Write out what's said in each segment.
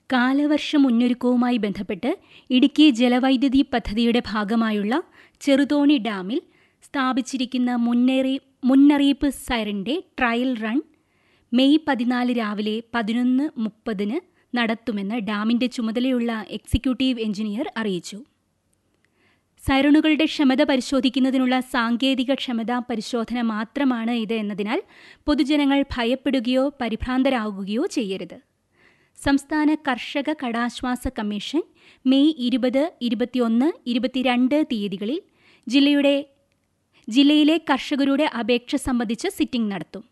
കാലവർഷ മുന്നൊരുക്കവുമായി ബന്ധപ്പെട്ട് ഇടുക്കി ജലവൈദ്യുതി പദ്ധതിയുടെ ഭാഗമായുള്ള ചെറുതോണി ഡാമിൽ സ്ഥാപിച്ചിരിക്കുന്ന മുന്നറി മുന്നറിയിപ്പ് സൈറന്റെ ട്രയൽ റൺ മെയ് പതിനാല് രാവിലെ പതിനൊന്ന് മുപ്പതിന് നടത്തുമെന്ന് ഡാമിന്റെ ചുമതലയുള്ള എക്സിക്യൂട്ടീവ് എഞ്ചിനീയർ അറിയിച്ചു സൈറണുകളുടെ ക്ഷമത പരിശോധിക്കുന്നതിനുള്ള സാങ്കേതിക ക്ഷമതാ പരിശോധന മാത്രമാണ് ഇത് എന്നതിനാൽ പൊതുജനങ്ങൾ ഭയപ്പെടുകയോ പരിഭ്രാന്തരാകുകയോ ചെയ്യരുത് സംസ്ഥാന കർഷക കടാശ്വാസ കമ്മീഷൻ മെയ് ഇരുപത് ഇരുപത്തിയൊന്ന് ഇരുപത്തിരണ്ട് തീയതികളിൽ ജില്ലയുടെ ജില്ലയിലെ കർഷകരുടെ അപേക്ഷ സംബന്ധിച്ച് സിറ്റിംഗ് നടത്തും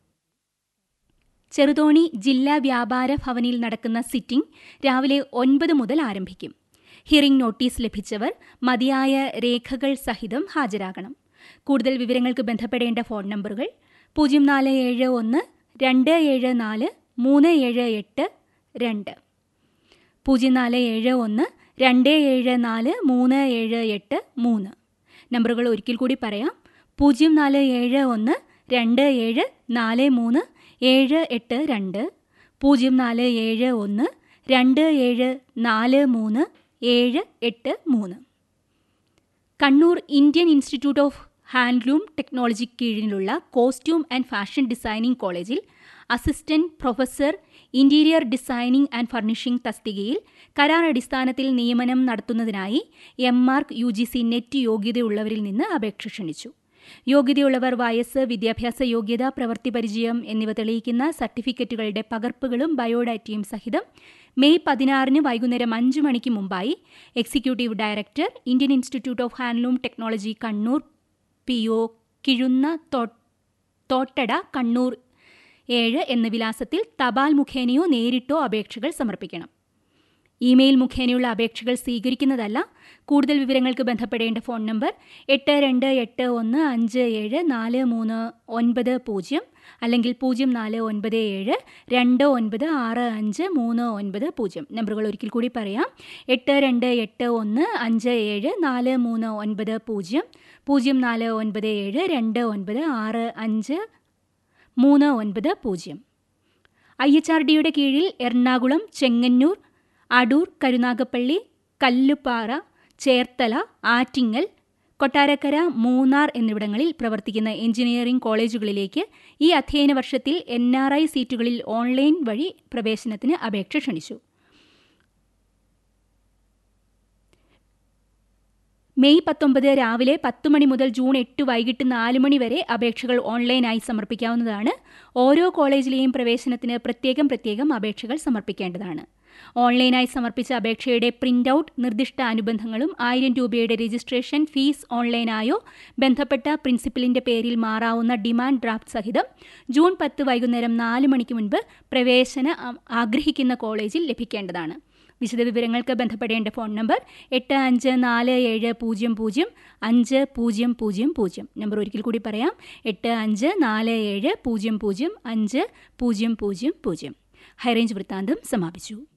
ചെറുതോണി ജില്ലാ വ്യാപാര ഭവനിൽ നടക്കുന്ന സിറ്റിംഗ് രാവിലെ ഒൻപത് മുതൽ ആരംഭിക്കും ഹിയറിംഗ് നോട്ടീസ് ലഭിച്ചവർ മതിയായ രേഖകൾ സഹിതം ഹാജരാകണം കൂടുതൽ വിവരങ്ങൾക്ക് ബന്ധപ്പെടേണ്ട ഫോൺ നമ്പറുകൾ പൂജ്യം നാല് ഏഴ് ഒന്ന് രണ്ട് ഏഴ് നാല് മൂന്ന് ഏഴ് എട്ട് രണ്ട് പൂജ്യം നാല് ഏഴ് ഒന്ന് രണ്ട് ഏഴ് നാല് മൂന്ന് ഏഴ് എട്ട് മൂന്ന് നമ്പറുകൾ ഒരിക്കൽ കൂടി പറയാം പൂജ്യം നാല് ഏഴ് ഒന്ന് രണ്ട് ഏഴ് നാല് മൂന്ന് ഏഴ് എട്ട് രണ്ട് പൂജ്യം നാല് ഏഴ് ഒന്ന് രണ്ട് ഏഴ് നാല് മൂന്ന് ഏഴ് എട്ട് മൂന്ന് Kannur Indian institute of handloom technology കീഴിലുള്ള കോസ്റ്റ്യൂം ആൻഡ് ഫാഷൻ ഡിസൈനിംഗ് കോളേജിൽ assistant professor interior designing and furnishing തസ്തികയിൽ കരാർ അടിസ്ഥാനത്തിൽ നിയമനം നടത്തുന്നതിനായി എം mark U G C net യോഗ്യതയുള്ളവരിൽ നിന്ന് അപേക്ഷ ക്ഷണിച്ചു യോഗ്യതയുള്ളവർ വയസ്സ് വിദ്യാഭ്യാസ യോഗ്യത പ്രവൃത്തി പരിചയം എന്നിവ തെളിയിക്കുന്ന സർട്ടിഫിക്കറ്റുകളുടെ പകർപ്പുകളും ബയോഡാറ്റയും സഹിതം മെയ് പതിനാറിന് വൈകുന്നേരം അഞ്ച് മണിക്ക് മുമ്പായി executive director Indian institute of handloom technology Kannur P O Kizhunna Thottada Kannur ഏഴ് എന്ന വിലാസത്തിൽ തപാൽ മുഖേനയോ നേരിട്ടോ അപേക്ഷകൾ സമർപ്പിക്കണം ഇമെയിൽ മുഖേനയുള്ള അപേക്ഷകൾ സ്വീകരിക്കുന്നതല്ല കൂടുതൽ വിവരങ്ങൾക്ക് ബന്ധപ്പെടേണ്ട ഫോൺ നമ്പർ എട്ട് രണ്ട് എട്ട് ഒന്ന് അഞ്ച് ഏഴ് നാല് മൂന്ന് ഒൻപത് പൂജ്യം അല്ലെങ്കിൽ പൂജ്യം നാല് ഒൻപത് ഏഴ് രണ്ട് ഒൻപത് ആറ് അഞ്ച് മൂന്ന് ഒൻപത് പൂജ്യം നമ്പറുകൾ ഒരിക്കൽ കൂടി പറയാം എട്ട് രണ്ട് എട്ട് ഒന്ന് അഞ്ച് ഏഴ് നാല് മൂന്ന് ഒൻപത് പൂജ്യം പൂജ്യം നാല് ഒൻപത് ഏഴ് രണ്ട് ഒൻപത് ആറ് അഞ്ച് മൂന്ന് ഒൻപത് പൂജ്യം ഐ എച്ച് ആർ ഡിയുടെ കീഴിൽ എറണാകുളം ചെങ്ങന്നൂർ അടൂർ കരുനാഗപ്പള്ളി കല്ലുപാറ ചേർത്തല ആറ്റിങ്ങൽ കൊട്ടാരക്കര മൂന്നാർ എന്നിവിടങ്ങളിൽ പ്രവർത്തിക്കുന്ന എഞ്ചിനീയറിംഗ് കോളേജുകളിലേക്ക് ഈ അധ്യയന വർഷത്തിൽ എൻ ആർ ഐ സീറ്റുകളിൽ ഓൺലൈൻ വഴി പ്രവേശനത്തിന് അപേക്ഷ ക്ഷണിച്ചു മെയ് പത്തൊമ്പത് രാവിലെ പത്ത് മണി മുതൽ ജൂൺ എട്ട് വൈകിട്ട് നാല് മണി വരെ അപേക്ഷകൾ ഓൺലൈനായി സമർപ്പിക്കാവുന്നതാണ് ഓരോ കോളേജിലെയും പ്രവേശനത്തിന് പ്രത്യേകം പ്രത്യേകം അപേക്ഷകൾ സമർപ്പിക്കേണ്ടതാണ് ഓൺലൈനായി സമർപ്പിച്ച അപേക്ഷയുടെ പ്രിന്റ് ഔട്ട് നിർദ്ദിഷ്ട അനുബന്ധങ്ങളും ആയിരം രൂപയുടെ രജിസ്ട്രേഷൻ ഫീസ് ഓൺലൈനായോ ബന്ധപ്പെട്ട പ്രിൻസിപ്പലിന്റെ പേരിൽ മാറാവുന്ന ഡിമാൻഡ് ഡ്രാഫ്റ്റ് സഹിതം ജൂൺ പത്ത് വൈകുന്നേരം നാല് മണിക്ക് മുൻപ് പ്രവേശന ആഗ്രഹിക്കുന്ന കോളേജിൽ ലഭിക്കേണ്ടതാണ് വിശദവിവരങ്ങൾക്ക് ബന്ധപ്പെടേണ്ട ഫോൺ നമ്പർ എട്ട് അഞ്ച് നാല് ഏഴ് പൂജ്യം പൂജ്യം അഞ്ച് പൂജ്യം പൂജ്യം പൂജ്യം നമ്പർ ഒരിക്കൽ കൂടി പറയാം എട്ട് അഞ്ച് നാല് ഏഴ് പൂജ്യം പൂജ്യം അഞ്ച് പൂജ്യം പൂജ്യം പൂജ്യം ഹൈറേഞ്ച് വൃത്താന്തം സമാപിച്ചു